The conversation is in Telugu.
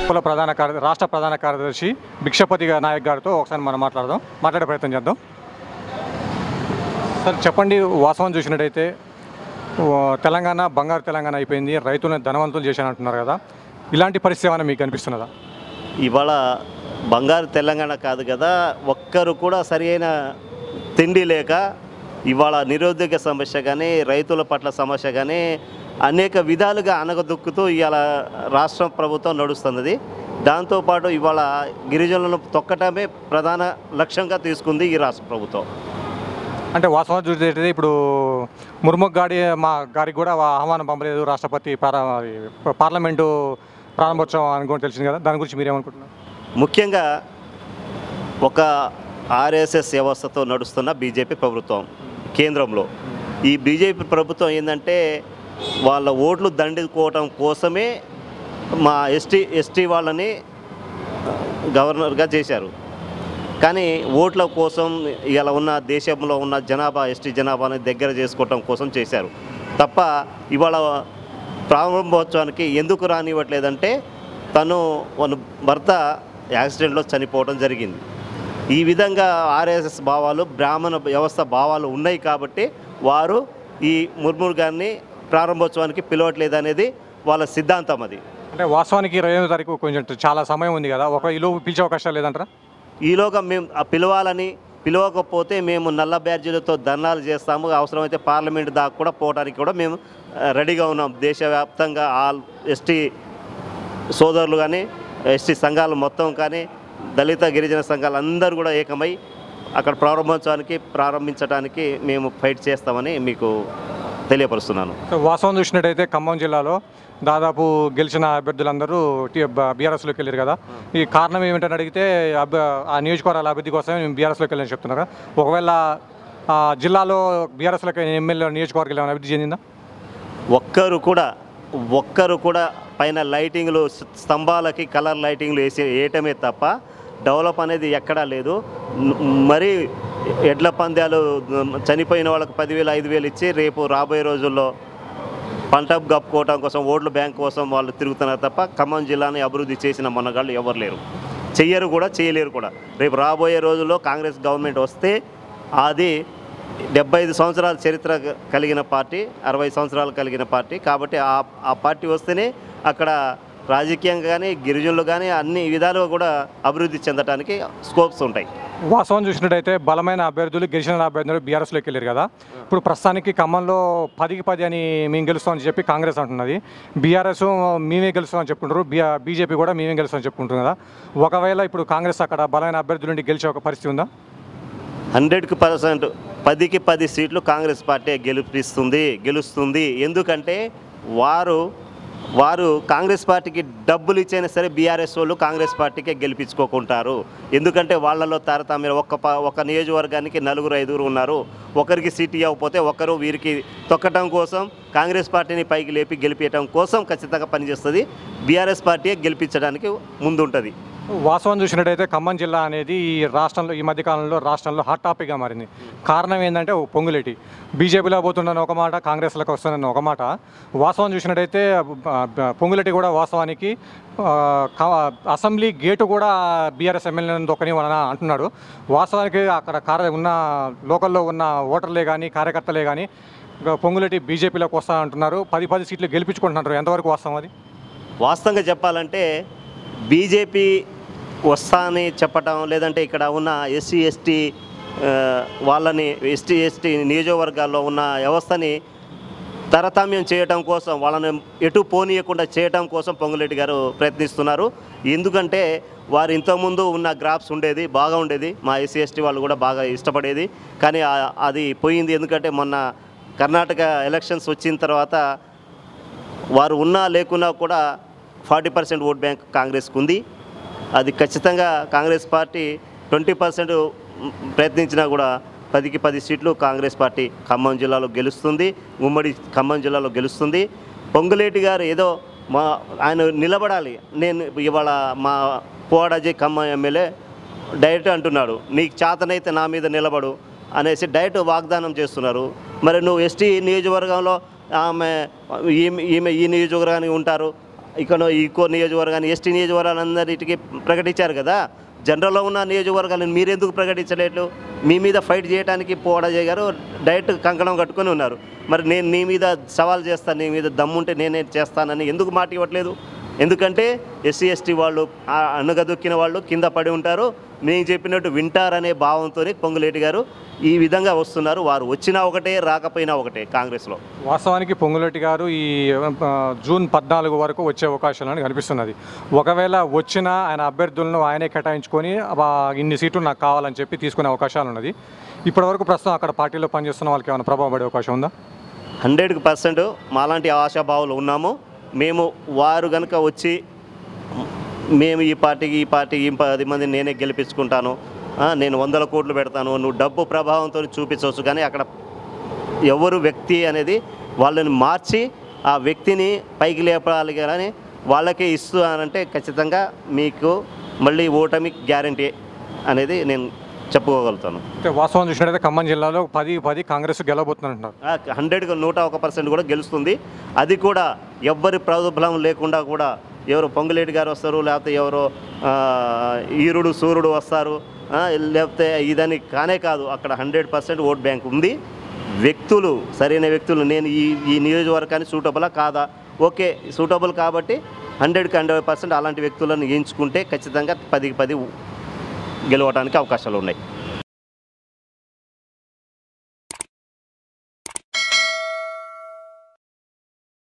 కుల ప్రధాన కార్య రాష్ట్ర ప్రధాన కార్యదర్శి భిక్షపతి గా- నాయక్ గారితో ఒకసారి మనం మాట్లాడదాం మాట్లాడే ప్రయత్నం చేద్దాం సార్ చెప్పండి వాస్తవం చూసినట్టయితే ఓ, తెలంగాణ బంగారు తెలంగాణ అయిపోయింది రైతులను ధనవంతులు చేశాను అంటున్నారు కదా ఇలాంటి పరిస్థితి ఏమైనా మీకు అనిపిస్తున్నదా ఇవాళ బంగారు తెలంగాణ కాదు కదా ఒక్కరు కూడా సరి అయిన తిండి లేక ఇవాళ నిరుద్యోగ సమస్య కానీ రైతుల పట్ల సమస్య కానీ అనేక విధాలుగా అనగదొక్కుతూ ఇవాళ రాష్ట్ర ప్రభుత్వం నడుస్తున్నది దాంతోపాటు ఇవాళ గిరిజనులను తొక్కటమే ప్రధాన లక్ష్యంగా తీసుకుంది ఈ రాష్ట్ర ప్రభుత్వం అంటే వాస్తవం చూస్తే ఇప్పుడు ముర్ముక్ గాడి మా గారికి కూడా వా- ఆహ్వానం పంపలేదు రాష్ట్రపతి పారా అది పార్లమెంటు ప్రారంభోత్సవం అని కూడా తెలిసింది కదా దాని గురించి మీరేమనుకుంటున్నారు ముఖ్యంగా ఒక ఆర్ఎస్ఎస్ వ్యవస్థతో నడుస్తున్న బీజేపీ ప్రభుత్వం కేంద్రంలో ఈ బీజేపీ ప్రభుత్వం ఏంటంటే వాళ్ళ ఓట్లు దండుకోవటం కోసమే మా ఎస్టీ ఎస్టీ వాళ్ళని గవర్నర్గా చేశారు కానీ ఓట్ల కోసం ఇలా ఉన్న దేశంలో ఉన్న జనాభా ఎస్టీ జనాభాని దగ్గర చేసుకోవటం కోసం చేశారు తప్ప ఇవాళ ప్రారంభోత్సవానికి ఎందుకు రానివ్వట్లేదంటే తను వాళ్ళ భర్త యాక్సిడెంట్లో చనిపోవడం జరిగింది ఈ విధంగా ఆర్ఎస్ఎస్ భావాలు బ్రాహ్మణ వ్యవస్థ భావాలు ఉన్నాయి కాబట్టి వారు ఈ ముర్ముర్ గారిని ప్రారంభోత్సవానికి పిలవట్లేదు అనేది వాళ్ళ సిద్ధాంతం అది అంటే వాస్తవానికి ఇరవై ఎనిమిది తారీఖు కొంచెం చాలా సమయం ఉంది కదా ఒక ఇలో పిలిచే అవకాశాలు లేదంటారా ఈలోగా మేము ఆ పిలవాలని పిలవకపోతే మేము నల్ల బ్యాడ్జీలతో ధర్నాలు చేస్తాము అవసరమైతే పార్లమెంట్ దాకా కూడా పోవడానికి కూడా మేము ఆ, రెడీగా ఉన్నాం దేశవ్యాప్తంగా ఆల్ ఎస్టీ సోదరులు కానీ ఎస్టీ సంఘాలు మొత్తం కానీ దళిత గిరిజన సంఘాలు అందరూ కూడా ఏకమై అక్కడ ప్రారంభోత్సవానికి ప్రారంభించడానికి మేము ఫైట్ చేస్తామని మీకు తెలియపరుస్తున్నాను సో వాస్తవం చూసినట్టయితే ఖమ్మం జిల్లాలో దాదాపు గెలిచిన అభ్యర్థులందరూ బీఆర్ఎస్లోకి వెళ్ళారు కదా ఈ కారణం ఏమిటని అడిగితే అభ్య ఆ నియోజకవర్గాల అభివృద్ధి కోసమే మేము బీఆర్ఎస్లోకి వెళ్ళని చెప్తున్నారు కదా. ఒకవేళ ఆ జిల్లాలో బీఆర్ఎస్లోకి ఎమ్మెల్యే నియోజకవర్గాలు ఏమైనా అభివృద్ధి చెందిందా ఒక్కరు కూడా ఒక్కరు కూడా పైన లైటింగ్లు స్తంభాలకి కలర్ లైటింగ్లు వేసి వేయటమే తప్ప డెవలప్ అనేది ఎక్కడా లేదు న- మరి ఎడ్ల పందాలు చనిపోయిన వాళ్ళకి పదివేలు ఐదు వేలు ఇచ్చి రేపు రాబోయే రోజుల్లో పంట కప్పుకోవటం కోసం ఓట్ల బ్యాంక్ కోసం వాళ్ళు తిరుగుతున్నారు తప్ప ఖమ్మం జిల్లాని అభివృద్ధి చేసిన మొన్నగాళ్ళు ఎవరు లేరు చెయ్యరు కూడా చేయలేరు కూడా రేపు రాబోయే రోజుల్లో కాంగ్రెస్ గవర్నమెంట్ వస్తే అది డెబ్బై ఐదు సంవత్సరాల చరిత్ర కలిగిన పార్టీ అరవై సంవత్సరాలు కలిగిన పార్టీ కాబట్టి ఆ ఆ పార్టీ వస్తేనే అక్కడ రాజకీయంగా కానీ గిరిజనులు కానీ అన్ని విధాలుగా కూడా అభివృద్ధి చెందడానికి స్కోప్స్ ఉంటాయి వాస్తవం చూసినట్టయితే బలమైన అభ్యర్థులు గెలిచిన అభ్యర్థులు బీఆర్ఎస్లోకి వెళ్ళారు కదా ఇప్పుడు ప్రస్తుతానికి ఖమ్మంలో పదికి పది అని మేము గెలుస్తామని చెప్పి కాంగ్రెస్ అంటున్నది బీఆర్ఎస్ మేమే గెలుస్తామని చెప్పుకుంటారు బీ బీజేపీ కూడా మేమే గెలుస్తామని చెప్పుకుంటుంది కదా ఒకవేళ ఇప్పుడు కాంగ్రెస్ అక్కడ బలమైన అభ్యర్థుల నుండి గెలిచే ఒక పరిస్థితి ఉందా హండ్రెడ్కి పర్సెంట్ పదికి పది సీట్లు కాంగ్రెస్ పార్టీ గెలిపిస్తుంది గెలుస్తుంది ఎందుకంటే వారు వారు కాంగ్రెస్ పార్టీకి డబ్బులు ఇచ్చైనా సరే బీఆర్ఎస్ వాళ్ళు కాంగ్రెస్ పార్టీకే గెలిపించుకోకుంటారు ఎందుకంటే వాళ్ళలో తారతమ్యం ఒక్క ప ఒక నియోజకవర్గానికి నలుగురు ఐదుగురు ఉన్నారు ఒకరికి సీట్ ఇవ్వకపోతే ఒకరు వీరికి తొక్కటం కోసం కాంగ్రెస్ పార్టీని పైకి లేపి గెలిపించడం కోసం ఖచ్చితంగా పనిచేస్తుంది బీఆర్ఎస్ పార్టీ గెలిపించడానికి ముందుంటుంది వాస్తవం చూసినట్టయితే ఖమ్మం జిల్లా అనేది ఈ రాష్ట్రంలో ఈ మధ్యకాలంలో రాష్ట్రంలో హాట్ టాపిక్గా మారింది కారణం ఏంటంటే ఓ పొంగులేటి బీజేపీలో పోతుందని ఒక మాట కాంగ్రెస్లోకి వస్తుందని ఒక మాట వాస్తవం చూసినట్టయితే ఆ, ఆ, పొంగులేటి కూడా వాస్తవానికి ఆ, క- అసెంబ్లీ గేటు కూడా బీఆర్ఎస్ ఎమ్మెల్యేలను దొక్కని అని అంటున్నాడు వాస్తవానికి అక్కడ కార్య ఉన్న లోకల్లో ఉన్న ఓటర్లే కానీ కార్యకర్తలే కానీ ఇంకా పొంగులేటి బీజేపీలోకి వస్తా అంటున్నారు పది పది సీట్లు గెలిపించుకుంటున్నారు ఎంతవరకు వాస్తవం అది వాస్తవంగా చెప్పాలంటే బీజేపీ వస్తా అని చెప్పటం లేదంటే ఇక్కడ ఉన్న ఎస్సీ ఎస్టీ వాళ్ళని ఎస్టీ ఎస్టీ నియోజకవర్గాల్లో ఉన్న వ్యవస్థని తరతమ్యం చేయటం కోసం వాళ్ళని ఎటు పోనీయకుండా చేయటం కోసం పొంగులేటి గారు ప్రయత్నిస్తున్నారు ఎందుకంటే వారు ఇంతకుముందు ఉన్న గ్రాఫ్స్ ఉండేది బాగా ఉండేది మా ఎస్సీ ఎస్టీ వాళ్ళు కూడా బాగా ఇష్టపడేది కానీ ఆ- అది పోయింది ఎందుకంటే మొన్న కర్ణాటక ఎలక్షన్స్ వచ్చిన తర్వాత వారు ఉన్నా లేకున్నా కూడా ఫార్టీ పర్సెంట్ ఓట్ బ్యాంక్ కాంగ్రెస్కు ఉంది అది ఖచ్చితంగా కాంగ్రెస్ పార్టీ ట్వంటీ పర్సెంట్ ప్రయత్నించినా కూడా పదికి పది సీట్లు కాంగ్రెస్ పార్టీ ఖమ్మం జిల్లాలో గెలుస్తుంది ఉమ్మడి ఖమ్మం జిల్లాలో గెలుస్తుంది పొంగులేటి గారు ఏదో మా ఆయన నిలబడాలి నేను ఇవాళ మా పోవాడాజీ ఖమ్మం ఎమ్మెల్యే డైరెక్ట్ అంటున్నాడు నీకు చేతనైతే నా మీద నిలబడు అనేసి డైరెక్ట్ వాగ్దానం చేస్తున్నారు మరి నువ్వు ఎస్టీ నియోజకవర్గంలో ఆమె ఈమె ఈమె ఈ నియోజకవర్గానికి ఉంటారు ఇక్కడ ఈకో నియోజకవర్గాన్ని ఎస్టీ నియోజకవర్గాలందరికీ ప్రకటించారు కదా జనరల్లో ఉన్న నియోజకవర్గాలను మీరెందుకు ప్రకటించలేదు మీ మీద ఫైట్ చేయడానికి పోవడజయ్ గారు డైరెక్ట్ కంకణం కట్టుకొని ఉన్నారు మరి నేను నీ మీద సవాల్ చేస్తాను నీ మీద దమ్ముంటే నేనే చేస్తానని ఎందుకు మాట ఇవ్వట్లేదు ఎందుకంటే ఎస్సీ ఎస్టీ వాళ్ళు ఆ అణగదొక్కిన వాళ్ళు కింద పడి ఉంటారు నేను చెప్పినట్టు వింటారనే భావంతో పొంగులేటి గారు ఈ విధంగా వస్తున్నారు వారు వచ్చినా ఒకటే రాకపోయినా ఒకటే కాంగ్రెస్లో వాస్తవానికి పొంగులేటి గారు ఈ ఆ, జూన్ పద్నాలుగు వరకు వచ్చే అవకాశాలని కనిపిస్తున్నది ఒకవేళ వచ్చినా ఆయన అభ్యర్థులను ఆయనే కేటాయించుకొని ఆ, ఇన్ని సీట్లు నాకు కావాలని చెప్పి తీసుకునే అవకాశాలు ఉన్నది ఇప్పటివరకు ప్రస్తుతం అక్కడ పార్టీలో పనిచేస్తున్న వాళ్ళకి ఏమైనా ప్రభావం పడే అవకాశం ఉందా హండ్రెడ్కి పర్సెంట్ మాలాంటి ఆశాభావులు ఉన్నాము మేము వారు కనుక వచ్చి మేము ఈ పార్టీకి ఈ పార్టీకి ఈ పది మంది నేనే గెలిపించుకుంటాను ఆ, నేను వందల కోట్లు పెడతాను నువ్వు డబ్బు ప్రభావంతో చూపించవచ్చు కానీ అక్కడ ఎవరు వ్యక్తి అనేది వాళ్ళని మార్చి ఆ వ్యక్తిని పైకి లేపాలి కానీ వాళ్ళకే ఇస్తూ అనంటే ఖచ్చితంగా మీకు మళ్ళీ ఓటమి గ్యారంటీ అనేది నేను చెప్పుకోగలుగుతాను అంటే వాస్తవం చూసినట్టయితే ఖమ్మం జిల్లాలో పది పది కాంగ్రెస్ గెలవబోతున్నట్టున్నారు హండ్రెడ్కి నూట ఒక పర్సెంట్ కూడా గెలుస్తుంది అది కూడా ఎవ్వరి ప్రాబ్లం లేకుండా కూడా ఎవరు పొంగులేటి గారు వస్తారు లేకపోతే ఎవరో ఆ, ఈరుడు సూర్యుడు వస్తారు ఆ, లేకపోతే ఇదని కానే కాదు అక్కడ హండ్రెడ్ పర్సెంట్ ఓట్ బ్యాంక్ ఉంది వ్యక్తులు సరైన వ్యక్తులు నేను ఈ ఈ నియోజకవర్గానికి సూటబులా కాదా ఓకే సూటబుల్ కాబట్టి హండ్రెడ్కి హండ్రెడ్ పర్సెంట్ అలాంటి వ్యక్తులను ఎంచుకుంటే ఖచ్చితంగా పదికి పది గెలవడానికి అవకాశాలు ఉన్నాయి